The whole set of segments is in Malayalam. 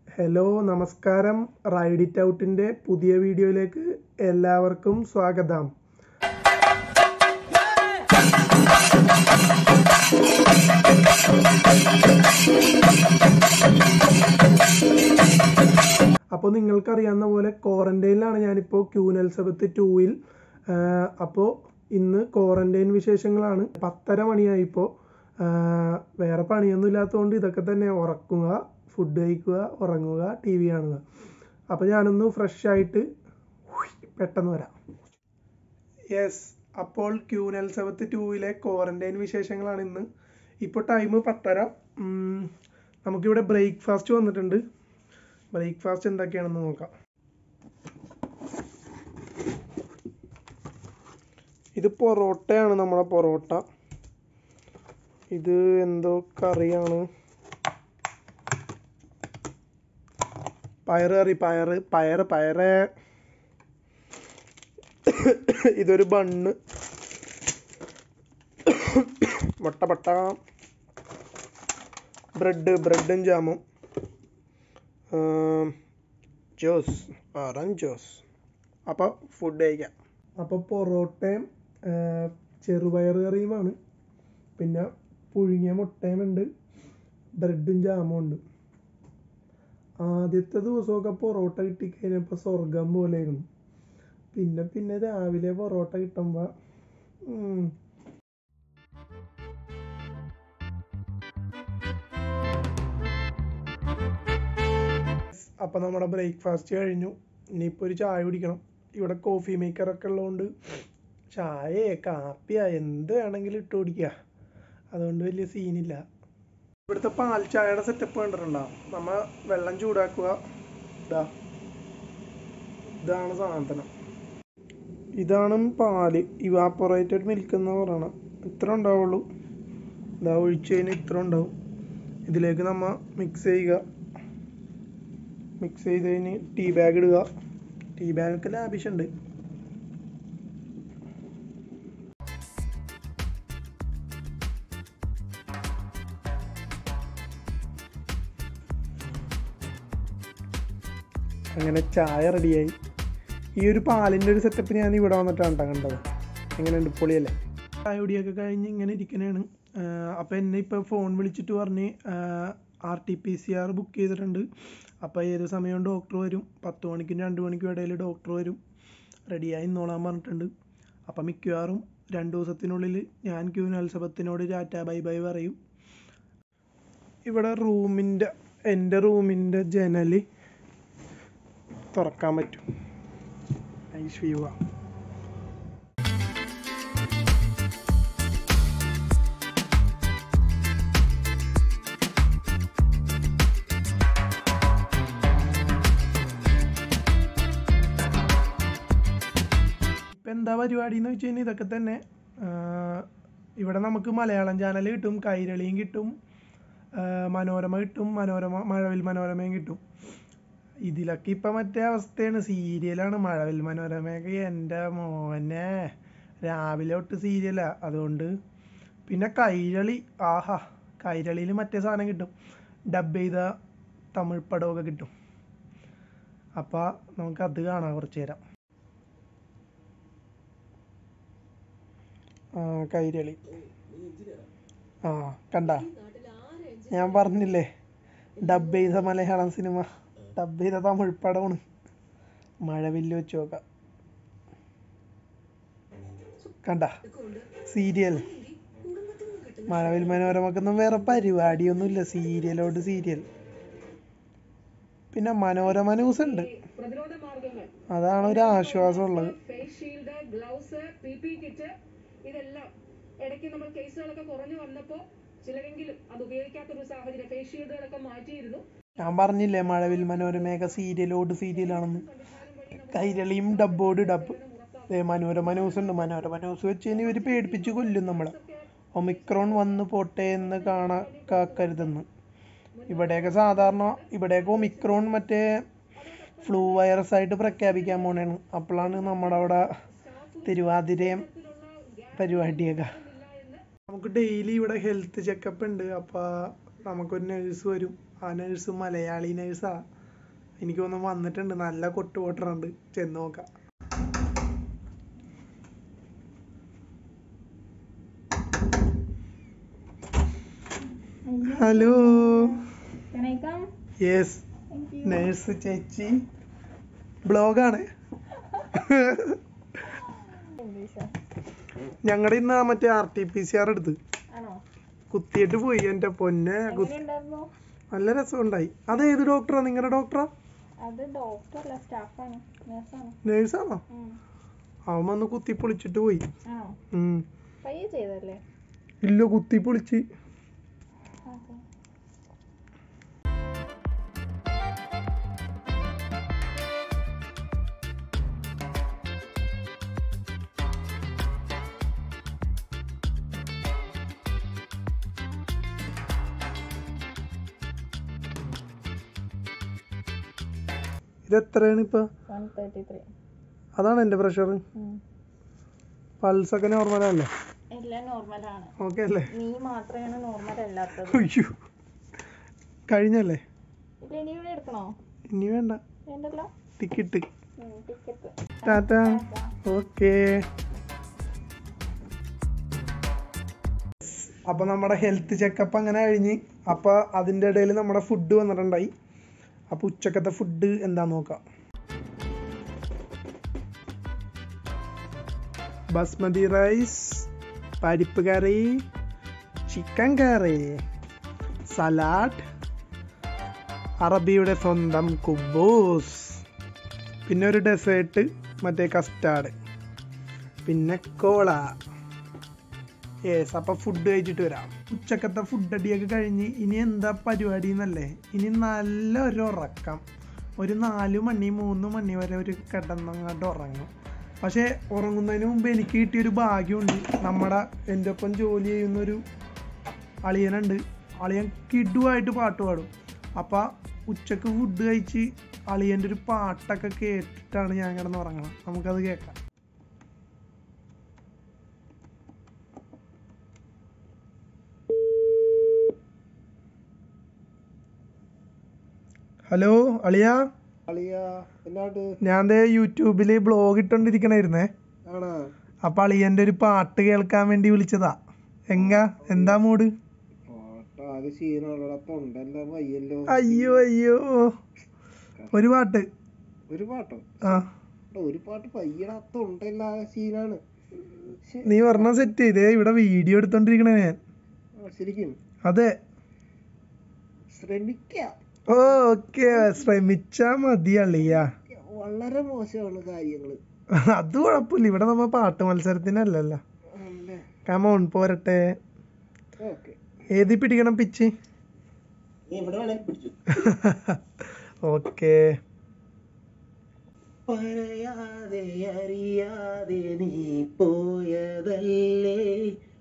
ഹലോ നമസ്കാരം റൈഡ് ഇറ്റ് ഔട്ടിൻ്റെ പുതിയ വീഡിയോയിലേക്ക് എല്ലാവർക്കും സ്വാഗതം അപ്പോൾ നിങ്ങൾക്കറിയാവുന്ന പോലെ ക്വാറന്റൈനിലാണ് ഞാനിപ്പോൾ ക്യൂൻ എൽസബത്ത് ടൂവിൽ അപ്പോൾ ഇന്ന് ക്വാറന്റൈൻ വിശേഷങ്ങളാണ് പത്തര മണിയായിപ്പോൾ വേറെ പണിയൊന്നും ഇല്ലാത്തതുകൊണ്ട് ഇതൊക്കെ തന്നെ ഉറക്കുക ഫുഡ് കഴിക്കുക ഉറങ്ങുക ടി വി കാണുക അപ്പോൾ ഞാനൊന്ന് ഫ്രഷ് ആയിട്ട് പെട്ടെന്ന് വരാം യെസ് അപ്പോൾ ക്യൂൻ എൽസബത്ത് ടൂവിലെ ക്വാറന്റൈൻ വിശേഷങ്ങളാണ് ഇന്ന് ഇപ്പോൾ ടൈം പത്തര ഉം, നമുക്കിവിടെ ബ്രേക്ക്ഫാസ്റ്റ് വന്നിട്ടുണ്ട് ബ്രേക്ക്ഫാസ്റ്റ് എന്തൊക്കെയാണെന്ന് നോക്കാം ഇത് പൊറോട്ടയാണ് നമ്മളെ പൊറോട്ട ഇത് എന്തോ കറിയാണ് പയറ് കറി പയറ് പയറ് പയറ് ഇതൊരു ബണ്ണ് മുട്ട പട്ട ബ്രെഡ് ബ്രെഡും ജാമും ജ്യൂസ് ഓറഞ്ച് ജ്യൂസ് അപ്പോൾ ഫുഡ് കഴിക്കാം അപ്പോൾ പൊറോട്ടയും ആ, ചെറുപയർ കറിയുമാണ് പിന്നെ പുഴുങ്ങിയ മുട്ടയും ഉണ്ട് ബ്രെഡും ജാമും ഉണ്ട് ആദ്യത്തെ ദിവസമൊക്കെ പൊറോട്ട കിട്ടിക്കഴിഞ്ഞപ്പോൾ സ്വർഗം പോലെയായിരുന്നു പിന്നെ പിന്നെ രാവിലെ പൊറോട്ട കിട്ടുമ്പോൾ അപ്പം നമ്മുടെ ബ്രേക്ക്ഫാസ്റ്റ് കഴിഞ്ഞു ഇനിയിപ്പോൾ ഒരു ചായ കുടിക്കണം ഇവിടെ കോഫി മേക്കറൊക്കെ ഉള്ളതുകൊണ്ട് ചായയെ കാപ്പിയാ എന്ത് വേണമെങ്കിലും ഇട്ട് കുടിക്കുക അതുകൊണ്ട് വലിയ സീനില്ല ഇവിടുത്തെ പാൽ ചായയുടെ സെറ്റപ്പ് കണ്ടിട്ടുണ്ടോ നമ്മ വെള്ളം ചൂടാക്കുക ഇതാ ഇതാണ് സാധനം ഇതാണ് പാല് ഇവാപ്പൊറേറ്റഡ് മിൽക്ക് എന്ന് പറയണം ഇത്ര ഉണ്ടാവുള്ളൂ ഇതാ ഒഴിച്ച് കഴിഞ്ഞാൽ ഇത്ര ഉണ്ടാവും ഇതിലേക്ക് നമ്മ മിക്സ് ചെയ്യുക മിക്സ് ചെയ്ത് കഴിഞ്ഞ് ടീ ബാഗ് ഇടുക ടീ ബാഗൊക്കെ ലാഭിഷുണ്ട് അങ്ങനെ ചായ റെഡിയായി ഈ ഒരു പാലിൻ്റെ ഒരു സെറ്റപ്പ് ഞാൻ ഇവിടെ വന്നിട്ടാണ് കേട്ടോ കണ്ടത് എങ്ങനെയുണ്ട് പൊളിയല്ലേ ചായ കുടിയൊക്കെ കഴിഞ്ഞ് ഇങ്ങനെ ഇരിക്കണേണ് അപ്പോൾ എന്നെ ഇപ്പോൾ ഫോൺ വിളിച്ചിട്ട് പറഞ്ഞ് R T P C R book ചെയ്തിട്ടുണ്ട് അപ്പോൾ ഏത് സമയവും ഡോക്ടർ വരും പത്ത് മണിക്കും രണ്ട് മണിക്കും ഇടയിൽ ഡോക്ടർ വരും റെഡിയായി നിന്നോളാൻ പറഞ്ഞിട്ടുണ്ട് അപ്പം മിക്കവാറും രണ്ട് ദിവസത്തിനുള്ളിൽ ഞാൻ ക്യൂൻ അൽസബത്തിനോട് ടാറ്റ ബൈ ബൈ പറയും ഇവിടെ റൂമിൻ്റെ എൻ്റെ റൂമിൻ്റെ ജനൽ തുറക്കാൻ പറ്റും നൈസ് വ്യൂ ആ ഇപ്പം എന്താ പരിപാടി എന്ന് വെച്ച് കഴിഞ്ഞാൽ ഇതൊക്കെ തന്നെ ആഹ് ഇവിടെ നമുക്ക് മലയാളം ചാനൽ കിട്ടും കൈരളിയും കിട്ടും ആഹ് മനോരമ കിട്ടും മനോരമ മഴവിൽ മനോരമയും കിട്ടും ഇതിലൊക്കെ ഇപ്പം മറ്റേ അവസ്ഥയാണ് സീരിയലാണ് മഴവിൽ മനോരമയൊക്കെ എൻ്റെ മോനെ രാവിലെ തൊട്ട് സീരിയലാ അതുകൊണ്ട് പിന്നെ കൈരളി ആഹാ കൈരളിയിൽ മറ്റേ സാധനം കിട്ടും ഡബ് ചെയ്ത തമിഴ് പടമൊക്കെ കിട്ടും അപ്പോൾ നമുക്ക് അത് കാണാം കുറച്ച് നേരം ആ കൈരളി ആ കണ്ട ഞാൻ പറഞ്ഞില്ലേ ഡബ് ചെയ്ത മലയാളം സിനിമ ഡബ് ചെയ്ത തമിഴ് പടമാണ് മഴവില്ല് വെച്ച് നോക്കാം കണ്ട സീരിയൽ മഴവിൽ മനോരമക്കൊന്നും വേറെ പരിപാടിയൊന്നുമില്ല സീരിയലോട് സീരിയൽ പിന്നെ മനോരമ ന്യൂസ് ഉണ്ട് പ്രതിരോധ മാർഗങ്ങൾ അതാണ് ഒരു ആശ്വാസമുള്ളത് face shield gloves P P kit ഇതെല്ലാം ഇടയ്ക്ക് നമ്മൾ കേസുകളൊക്കെ കുറഞ്ഞു വന്നപ്പോൾ ചിലരെങ്കിലും അത് ഉപയോഗിക്കാത്ത ഒരു സാഹചര്യം ഫേസ് ഷീൽഡുകളൊക്കെ മാറ്റിയിരുന്നു ഞാൻ പറഞ്ഞില്ലേ മഴവിൽ മനോരമയൊക്കെ സീരിയലോട് സീരിയലാണെന്ന് കൈരളിയും ഡബ്ബോട് ഡബ് ദേ മനോരമ ന്യൂസ് ഉണ്ട് മനോരമ ന്യൂസ് വെച്ച് കഴിഞ്ഞാൽ ഇവർ പേടിപ്പിച്ച് കൊല്ലും നമ്മളെ ഒമിക്രോൺ വന്ന് പോട്ടെ എന്ന് കാണാ കാക്കരുതെന്ന് ഇവിടെയൊക്കെ സാധാരണ ഇവിടെയൊക്കെ ഒമിക്രോൺ മറ്റേ ഫ്ലൂ വൈറസ് ആയിട്ട് പ്രഖ്യാപിക്കാൻ പോണേണ് അപ്പോഴാണ് നമ്മുടെ അവിടെ തിരുവാതിരയും പരിപാടിയൊക്കെ നമുക്ക് ഡെയിലി ഇവിടെ ഹെൽത്ത് ചെക്കപ്പ് ഉണ്ട് അപ്പോൾ നമുക്കൊരു നേഴ്സ് വരും ആ നേഴ്സ് മലയാളി നേഴ്സാ എനിക്ക് തോന്നുന്നു വന്നിട്ടുണ്ട് നല്ല കൊട്ട് പൊട്ടറുണ്ട് ചെന്ന് നോക്കാം hello Can I come? Yes Thank you. Nurse ചേച്ചി ബ്ലോഗാണ് English ആ? ഞങ്ങളുടെ ഇന്ന് ആ മറ്റേ R T P C R എടുത്ത് ആണോ കുത്തിയിട്ട് പോയി എൻ്റെ പൊന്നെ കുത്തി എങ്ങനെയുണ്ടായിരുന്നു നല്ല രസമുണ്ടായി അത് ഏത് ഡോക്ടറാ നിങ്ങളുടെ ഡോക്ടറാ അത് ഡോക്ടർ അല്ല സ്റ്റാഫാണ് നേഴ്സാണ് നേഴ്സാണോ അവൻ വന്ന് കുത്തി പൊളിച്ചിട്ട് പോയി ആണോ ഉം. പയ്യെ ചെയ്തല്ലേ ഇല്ല കുത്തി പൊളിച്ച് അതെ. ഇത് എത്രയാണ് ഇപ്പൊ 133. അതാണ് എൻ്റെ പ്രഷർ ഉം. പൾസ് ഒക്കെ നോർമലല്ലേ എല്ലാം നോർമലാണ് ഓക്കെ അല്ലേ നീ മാത്രമാണ് നോർമൽ അല്ലാത്തത് അയ്യോ കഴിഞ്ഞല്ലേ ഇല്ല ഇനി ഇവിടെ എടുക്കണോ ഇനി വേണ്ട വേണ്ടല്ലോ ടിക്കറ്റ് ടിക്കറ്റ് ടാറ്റ ഓക്കെ അപ്പൊ നമ്മുടെ ഹെൽത്ത് ചെക്കപ്പ് അങ്ങനെ കഴിഞ്ഞ് അപ്പൊ അതിന്റെ ഇടയിൽ നമ്മുടെ ഫുഡ് വന്നിട്ടുണ്ടായി അപ്പൊ ഉച്ചക്കത്തെ ഫുഡ് എന്താ നോക്കാം ബസ്മതി റൈസ് പരിപ്പ് കറി ചിക്കൻ കറി സലാഡ് അറബിയുടെ സ്വന്തം കുബൂസ് പിന്നെ ഒരു ഡെസേർട്ട് മറ്റേ കസ്റ്റാർഡ് പിന്നെ കോള യേസ് അപ്പൊ ഫുഡ് കഴിച്ചിട്ട് വരാം ഉച്ചക്കത്തെ ഫുഡ് അടിയൊക്കെ കഴിഞ്ഞ് ഇനി എന്താ പരിപാടി എന്നല്ലേ ഇനി നല്ല ഒരു ഉറക്കം ഒരു നാല് മണി മൂന്ന് മണി വരെ ഒരു കിടന്നങ്ങോട്ട് ഉറങ്ങും പക്ഷേ ഉറങ്ങുന്നതിന് മുമ്പ് എനിക്ക് കിട്ടിയൊരു ഭാഗ്യമുണ്ട് നമ്മുടെ എൻ്റെ ഒപ്പം ജോലി ചെയ്യുന്നൊരു അളിയനുണ്ട് അളിയൻ കിഡുവായിട്ട് പാട്ട് പാടും അപ്പം ഉച്ചക്ക് ഫുഡ് കഴിച്ച് അളിയൻ്റെ ഒരു പാട്ടൊക്കെ കേട്ടിട്ടാണ് ഞാൻ കിടന്ന് ഉറങ്ങണം നമുക്കത് കേൾക്കാം ഹലോ അളിയ അളിയാ എന്നാട്ട് ഞാൻ ദേ യൂട്യൂബിൽ ബ്ലോഗ് ഇട്ടോണ്ടിരിക്കണായിരുന്നേ ആണാ അപ്പൊ അളിയന്റെ ഒരു പാട്ട് കേൾക്കാൻ വേണ്ടി വിളിച്ചതാ എങ്കാ എന്താ മൂഡ് പാട്ട് ആകെ ക്ഷീണമുള്ള തൊണ്ടെല്ലാം വയ്യല്ലോ അയ്യോ അയ്യോ ഒരു പാട്ട് ഒരു പാട്ടോ ആ എടാ, ഒരു പാട്ട് പയ്യടാ തൊണ്ടെല്ലാം ആകെ ക്ഷീണാണ് ശ്ശെ, നീ പറഞ്ഞ സെറ്റ് ചെയ്തേ ഇവിടെ വീഡിയോ എടുത്തോണ്ടിരിക്കണേ ഞാൻ ആ, ശരിക്കും അതെ ശ്രമിക്കാം ഓ ഓക്കെ ശ്രമിച്ചാ മതി അളിയ വളരെ മോശമാണ് കാര്യങ്ങള് അത് കുഴപ്പമില്ല ഇവിടെ നമ്മ പാട്ട് മത്സരത്തിനല്ലല്ലോ അല്ലേ കമോൺ പോരട്ടെ ഓക്കെ ഏതി പിടിക്കണം പിച്ച് എവിടെ വേണേ പിടിച്ചു ഓക്കെ പറയാതെ അറിയാതെ നീ പോയതല്ലേ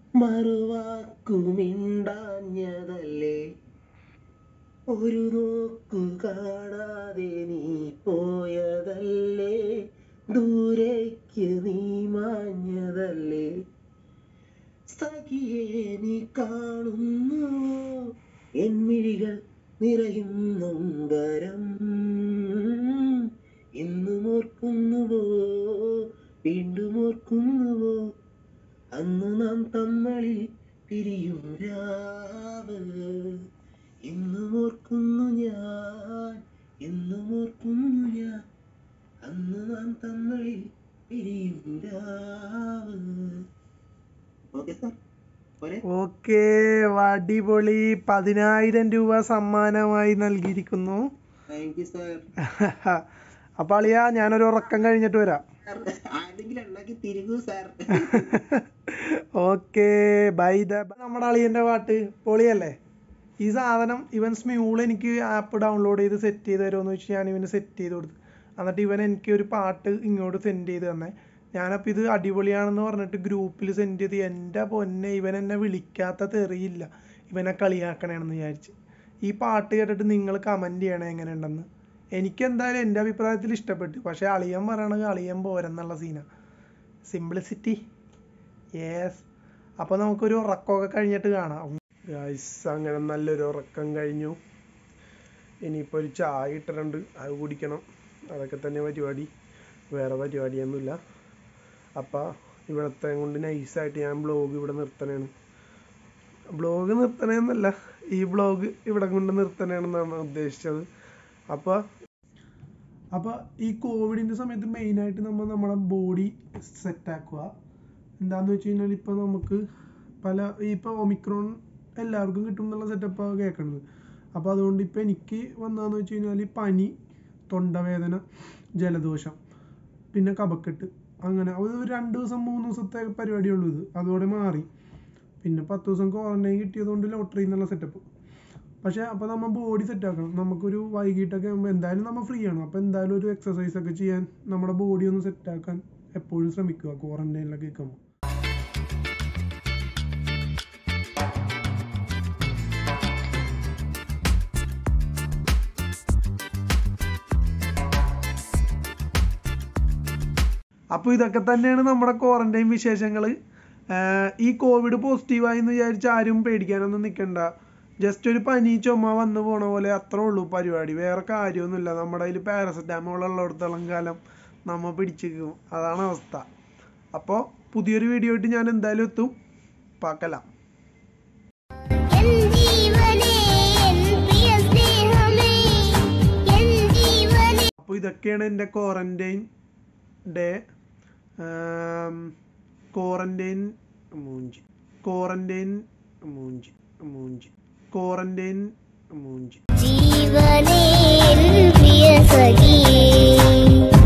മറുവാക്കുമിണ്ടാഞ്ഞതല്ലേ ഒരു നോക്കു കാണാതെ നീ പോയതല്ലേ ദൂരേക്ക് നീ മാഞ്ഞതല്ലേ സഖിയെ നീ കാണുന്നുവോ എന്മിഴികൾ നിറയുന്നുണ്ടരം ഇന്നും ഓർക്കുന്നുവോ വീണ്ടും ഓർക്കുന്നുവോ അന്ന് നാം തമ്മളിൽ പിരിയും രാവ് ഇന്നും ഓർക്കുന്നു ഞാൻ എന്നും ഓർക്കുന്നു ഞാൻ അന്ന് നാം തമ്മളിൽ പിരിയും രാവ് ഓക്കെ സാർ പോരെ ഓക്കെ അടിപൊളി പതിനായിരം രൂപ സമ്മാനമായി നൽകിയിരിക്കുന്നു താങ്ക് യു സാർ അപ്പൊ അളിയാ ഞാനൊരു ഉറക്കം കഴിഞ്ഞിട്ട് വരാം ആരെങ്കിലും ഉണ്ടാക്കി തിരികൂ സാർ ഓക്കെ ബൈ ദ നമ്മുടെ അളിയന്റെ പാട്ട് പൊളിയല്ലേ ഈ സാധനം ഇവൻ സ്മ്യൂൾ എനിക്ക് ആപ്പ് ഡൗൺലോഡ് ചെയ്ത് സെറ്റ് ചെയ്ത് തരുമെന്ന് വെച്ച് ഞാൻ ഇവന് സെറ്റ് ചെയ്ത് കൊടുത്തു എന്നിട്ട് ഇവൻ എനിക്ക് ഒരു പാട്ട് ഇങ്ങോട്ട് സെൻഡ് ചെയ്ത് തന്നെ ഞാനപ്പോൾ ഇത് അടിപൊളിയാണെന്ന് പറഞ്ഞിട്ട് ഗ്രൂപ്പിൽ സെൻഡ് ചെയ്ത് എൻ്റെ പൊന്നെ ഇവൻ എന്നെ വിളിക്കാത്ത തെറിയില്ല ഇവനെ കളിയാക്കണേണെന്ന് വിചാരിച്ച് ഈ പാട്ട് കേട്ടിട്ട് നിങ്ങൾ കമൻറ്റ് ചെയ്യണേ എങ്ങനെയുണ്ടെന്ന് എനിക്ക് എന്തായാലും എൻ്റെ അഭിപ്രായത്തിൽ ഇഷ്ടപ്പെട്ടു പക്ഷേ അളിയൻ പറയണത് അളിയൻ പോരെന്നുള്ള സീനാണ് സിംപ്ലിസിറ്റി യെസ് അപ്പോൾ നമുക്കൊരു ഉറക്കമൊക്കെ കഴിഞ്ഞിട്ട് കാണാം ഗൈസ് അങ്ങനെ നല്ലൊരു ഉറക്കം കഴിഞ്ഞു ഇനിയിപ്പോൾ ഒരു ചായ ഇട്ടിട്ടുണ്ട് അത് കുടിക്കണം അതൊക്കെ തന്നെ പരിപാടി വേറെ പരിപാടിയൊന്നുമില്ല അപ്പോൾ ഇവിടുത്തെ കൊണ്ട് നൈസായിട്ട് ഞാൻ ബ്ലോഗ് ഇവിടെ നിർത്തണേണ് ബ്ലോഗ് നിർത്തണേന്നല്ല ഈ ബ്ലോഗ് ഇവിടെ കൊണ്ട് നിർത്തണേണെന്നാണ് ഉദ്ദേശിച്ചത് അപ്പോൾ അപ്പോൾ ഈ കോവിഡിൻ്റെ സമയത്ത് മെയിനായിട്ട് നമ്മൾ നമ്മളെ ബോഡി സെറ്റാക്കുക എന്താണെന്ന് വെച്ച് കഴിഞ്ഞാൽ ഇപ്പോൾ നമുക്ക് പല ഇപ്പോൾ ഒമിക്രോൺ എല്ലാവർക്കും കിട്ടും എന്നുള്ള സെറ്റപ്പാണ് കേൾക്കുന്നത് അപ്പോൾ അതുകൊണ്ട് ഇപ്പോൾ എനിക്ക് വന്നതെന്ന് വെച്ച് കഴിഞ്ഞാൽ പനി തൊണ്ടവേദന ജലദോഷം പിന്നെ കഫക്കെട്ട് അങ്ങനെ അത് ഒരു രണ്ട് ദിവസം മൂന്ന് ദിവസത്തെ പരിപാടിയുള്ളൂ ഇത് അതോടെ മാറി പിന്നെ പത്ത് ദിവസം ക്വാറന്റൈൻ കിട്ടിയതുകൊണ്ട് ലോട്ടറി എന്നുള്ള സെറ്റപ്പ് പക്ഷേ അപ്പോൾ നമ്മൾ ബോഡി സെറ്റ് ആക്കണം നമുക്കൊരു വൈകിട്ടൊക്കെ ആകുമ്പോൾ എന്തായാലും നമ്മൾ ഫ്രീ ആണ് അപ്പോൾ എന്തായാലും ഒരു എക്സസൈസ് ഒക്കെ ചെയ്യാൻ നമ്മുടെ ബോഡി ഒന്ന് സെറ്റ് ആക്കാൻ എപ്പോഴും ശ്രമിക്കുക ക്വാറന്റൈനിലൊക്കെ നിൽക്കുമ്പോൾ അപ്പോൾ ഇതൊക്കെ തന്നെയാണ് നമ്മുടെ ക്വാറന്റൈൻ വിശേഷങ്ങൾ ഈ കോവിഡ് പോസിറ്റീവായി എന്ന് വിചാരിച്ച് ആരും പേടിക്കാനൊന്നും നിൽക്കണ്ട ജസ്റ്റ് ഒരു പനി ചുമ വന്നു പോണ പോലെ അത്രേ ഉള്ളൂ പരിപാടി വേറെ കാര്യമൊന്നുമില്ല നമ്മുടെ കയ്യിൽ പാരസെറ്റാമോൾ ഉള്ളിടത്തോളം കാലം നമ്മ പിടിച്ചിരിക്കും അതാണ് അവസ്ഥ അപ്പോൾ പുതിയൊരു വീഡിയോ ആയിട്ട് ഞാൻ എന്തായാലും എത്തും പാക്കലാം എൻ ജീവനേ എൻ പ്രിയ സ്നേഹമേ എൻ ജീവനേ അപ്പോൾ ഇതൊക്കെയാണ് എൻ്റെ ക്വാറന്റൈൻ ഡേ ക്വാറന്റൈൻ മൂഞ്ചി ക്വാറന്റൈൻ മൂഞ്ചി മൂഞ്ചി ക്വാറന്റൈൻ മൂഞ്ചി ജീവനേ എൻ പ്രിയ സഖിയേ